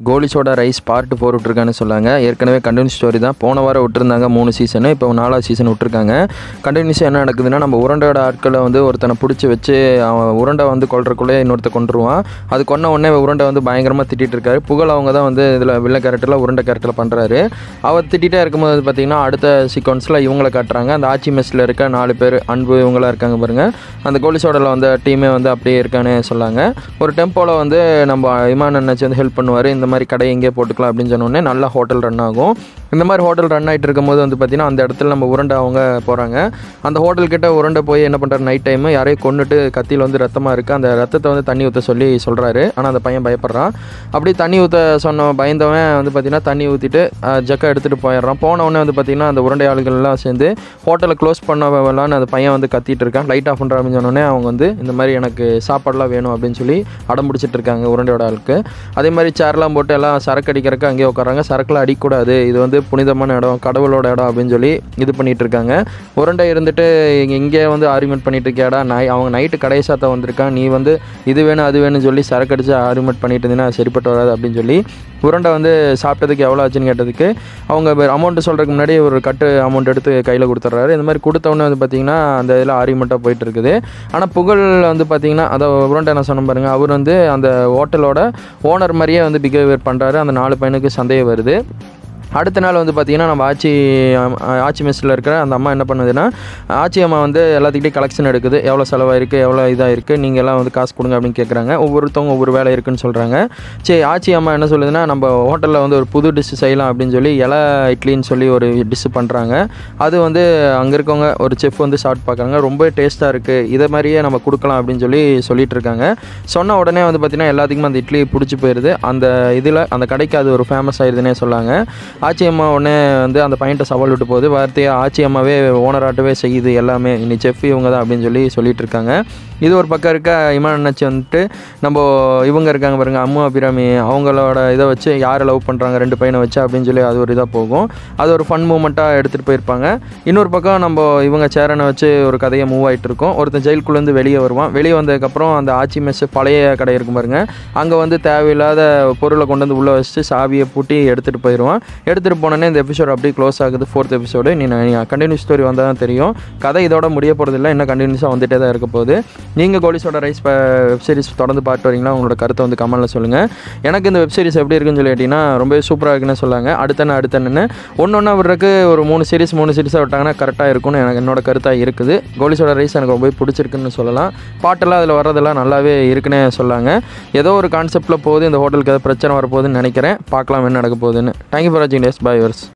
கோலிசோட rise part four விட்ருக்கான்னு சொன்னாங்க ஏற்கனவே கண்டினியூஸ் ஸ்டோரி தான் போன வாரம் விட்டுருந்தாங்க மூணு சீசனு இப்போ நாலாவது சீசன் விட்ருக்காங்க கண்டினியூஸாக என்ன நடக்குதுன்னா நம்ம உருண்டையோட ஆட்களை வந்து ஒருத்தனை பிடிச்சி வச்சு அவன் உருண்டை வந்து கொள்றக்குள்ளே இன்னொருத்த கொண்டுருவான் அது கொன்ன உடனே உருண்டை வந்து பயங்கரமாக திட்டிகிட்டு இருக்காரு புகழ் அவங்க தான் வந்து இதில் வில்ல கேரக்டரில் உருண்டை கேரக்டரில் பண்ணுறாரு அவர் திட்டிகிட்டே இருக்கும்போது பார்த்தீங்கன்னா அடுத்த சீக்வன்ஸில் இவங்கள காட்டுறாங்க அந்த ஆச்சி மெஸ்ஸில் இருக்க நாலு பேர் அன்பு இவங்களாம் இருக்காங்க பாருங்கள் அந்த கோலிசோடில் வந்த டீமே வந்து அப்படியே இருக்கான்னு சொல்லாங்க ஒரு டெம்போவில் வந்து நம்ம இமான் அண்ணாச்சி வந்து ஹெல்ப் பண்ணுவார் இந்த மாதிரி கடை எங்கேயே போட்டுக்கலாம் அப்படின்னு சொன்னோடனே நல்லா ஹோட்டல் ரன் ஆகும் இந்த மாதிரி ஹோட்டல் ரன் ஆகிட்டு இருக்கும்போது வந்து பார்த்திங்கன்னா அந்த இடத்துல நம்ம உருண்டை அவங்க போகிறாங்க அந்த ஹோட்டல் கிட்ட உருண்டை போய் என்ன பண்ணுறாரு நைட் டைம் யாரையும் கொண்டுட்டு கத்தியில் வந்து ரத்தமாக இருக்குது அந்த ரத்தத்தை வந்து தண்ணி ஊற்ற சொல்லி சொல்கிறாரு ஆனால் அந்த பையன் பயப்படுறான் அப்படி தண்ணி ஊற்ற சொன்ன பயந்தவன் வந்து பார்த்திங்கன்னா தண்ணி ஊற்றிட்டு ஜக்கை எடுத்துகிட்டு போயிடுறான் போன உடனே வந்து பார்த்திங்கன்னா அந்த உருண்டை ஆளுகள்லாம் சேர்ந்து ஹோட்டலை க்ளோஸ் பண்ணலான்னு அந்த பையன் வந்து கத்திட்டு இருக்கான் லைட் ஆஃப் பண்ணுற அப்படின்னு சொன்னோடனே அவங்க வந்து இந்த மாதிரி எனக்கு சாப்பாடுலாம் வேணும் அப்படின்னு சொல்லி அடம் பிடிச்சிட்டு இருக்காங்க உருண்டையோட ஆளுக்கு அதே மாதிரி சேர்லாம் போட்டு எல்லாம் சரக்கு அடிக்கிறக்கு அங்கேயே உட்காராங்க சரக்குலாம் அடிக்கக்கூடாது இது வந்து புனிதமான இடம் கடவுளோட இடம் அப்படின்னு சொல்லி இது பண்ணிட்டு இருக்காங்க உருண்டை இருந்துட்டு இங்க- இங்கே வந்து ஆர்குமெண்ட் பண்ணிட்டு இருக்கியாடா நாய் அவங்க நைட்டு கடையை சாத்த வந்திருக்கான் நீ வந்து இது வேணும் அது வேணும்னு சொல்லி சரக்கு அடிச்சு ஆர்குமெண்ட் பண்ணிட்டு இருந்தீங்கன்னா சரிப்பட்டு வராது அப்படின்னு சொல்லி உருண்டை வந்து சாப்பிட்டதுக்கு எவ்வளோ ஆச்சுன்னு கேட்டதுக்கு அவங்க அமௌண்ட்டு சொல்கிறதுக்கு முன்னாடி ஒரு கட்டு அமௌண்ட் எடுத்து கையில் கொடுத்துட்றாரு இந்த மாதிரி கொடுத்தவொடனே வந்து பார்த்தீங்கன்னா அந்த இதில் ஆர்குமெண்ட்டாக போயிட்டு இருக்குது ஆனால் புகழ் வந்து பார்த்தீங்கன்னா அதை உருண்டை நான் சொன்ன பாருங்க அவர் வந்து அந்த ஹோட்டலோட ஓனர் மாதிரியே வந்து பிஹேவியர் பண்ணுறாரு அந்த நாலு பையனுக்கு சந்தேகம் வருது அடுத்த நாள் வந்து பார்த்திங்கன்னா நம்ம ஆச்சி அம், ஆச்சி மெஸ்ஸில் இருக்கிற அந்த அம்மா என்ன பண்ணுதுன்னா ஆச்சி அம்மா வந்து எல்லாத்துக்கிட்டையும் கலெக்ஷன் எடுக்குது எவ்வளோ செலவாயிருக்கு எவ்வளோ இதாக இருக்குது நீங்கள் எல்லாம் வந்து காசு கொடுங்க அப்படின்னு கேட்குறாங்க ஒவ்வொருத்தவங்க ஒவ்வொரு வேலை இருக்குன்னு சொல்கிறாங்க சரி ஆச்சி அம்மா என்ன சொல்லுதுன்னா நம்ம ஹோட்டலில் வந்து ஒரு புது டிஷ் செய்யலாம் அப்படின்னு சொல்லி இலை இட்லின்னு சொல்லி ஒரு டிஷ் பண்ணுறாங்க அது வந்து அங்கே இருக்கவங்க ஒரு செஃப் வந்து சாப்பிட்டு பார்க்குறாங்க ரொம்ப டேஸ்ட்டாக இருக்குது இதை மாதிரியே நம்ம கொடுக்கலாம் அப்படின்னு சொல்லி சொல்லிட்டு இருக்காங்க சொன்ன உடனே வந்து பார்த்திங்கன்னா எல்லாத்துக்குமே அந்த இட்லி பிடிச்சி போயிடுது அந்த இதில் அந்த கடைக்கு அது ஒரு ஃபேமஸ் ஆயிடுதுன்னே சொல்லாங்க ஆச்சி அம்மா உடனே வந்து அந்த பையன்ட்ட சவால் விட்டு போகுது வார்த்தையாக ஆச்சி அம்மாவே ஓனராட்டவே செய்யுது எல்லாமே இனி செஃப் இவங்க தான் அப்படின்னு சொல்லி சொல்லிட்டு இருக்காங்க இது ஒரு பக்கம் இருக்க இமான் அண்ணாச்சி வந்துட்டு நம்ம இவங்க இருக்காங்க பாருங்க அம்மு அபிராமி அவங்களோட இதை வச்சு யாரை லவ் பண்ணுறாங்க ரெண்டு பையனை வச்சு அப்படின்னு சொல்லி அது ஒரு இதாக போகும் அது ஒரு ஃபன் மூமெண்ட்டாக எடுத்துகிட்டு போயிருப்பாங்க இன்னொரு பக்கம் நம்ம இவங்க சேரனை வச்சு ஒரு கதையை மூவ் ஆகிட்டு இருக்கோம் ஒருத்தன் ஜெயிலுக்குள்ளேருந்து வெளியே வருவான் வெளியே வந்ததுக்கப்புறம் அந்த ஆச்சி மெஸ் பழைய கடை இருக்கும் பாருங்க அங்கே வந்து தேவையில்லாத பொருளை கொண்டு வந்து உள்ளே வச்சு சாவியை பூட்டி எடுத்துகிட்டு போயிடுவான் எடுத்துகிட்டு போனோடனே இந்த எபிசோட் அப்படியே க்ளோஸ் ஆகுது ஃபோர்த் எபிசோடு நீ கண்டினியூஸ் ஸ்டோரி வந்தால் தான் தெரியும் கதை இதோட முடிய போகிறதில்ல இன்னும் கண்டினியூஸாக வந்துட்டே தான் இருக்க போகுது நீங்கள் கோலிஸோட ரைஸ் வெப் சீரிஸ் தொடர்ந்து பார்த்து வரீங்களா உங்களோட கருத்தை வந்து கமெண்ட்டில் சொல்லுங்கள் எனக்கு இந்த வெப் சீரிஸ் எப்படி இருக்குன்னு சொல்லி கேட்டிங்கன்னா ரொம்பவே சூப்பராக இருக்குன்னு சொல்லாங்க அடுத்தன அடுத்தன்னு ஒன்று ஒன்றா விடுறதுக்கு ஒரு மூணு சீரிஸ் மூணு சீரிஸாக விட்டாங்கன்னா கரெக்டாக இருக்கும்னு எனக்கு என்னோட கருத்தாக இருக்குது கோலிஸோட ரைஸ் எனக்கு ரொம்பவே பிடிச்சிருக்குன்னு சொல்லலாம் பாட்டெல்லாம் அதில் வர்றதெல்லாம் நல்லாவே இருக்குன்னே சொல்லாங்க ஏதோ ஒரு கான்செப்ட்டில் போகுது இந்த ஹோட்டலுக்கு ஏதோ பிரச்சனை வரப்போகுதுன்னு நினைக்கிறேன் பார்க்கலாம் என்ன நடக்க போகுதுன்னு தேங்க்யூ ஃபார் வாட்சிங் டேஸ் பை யூர்ஸ்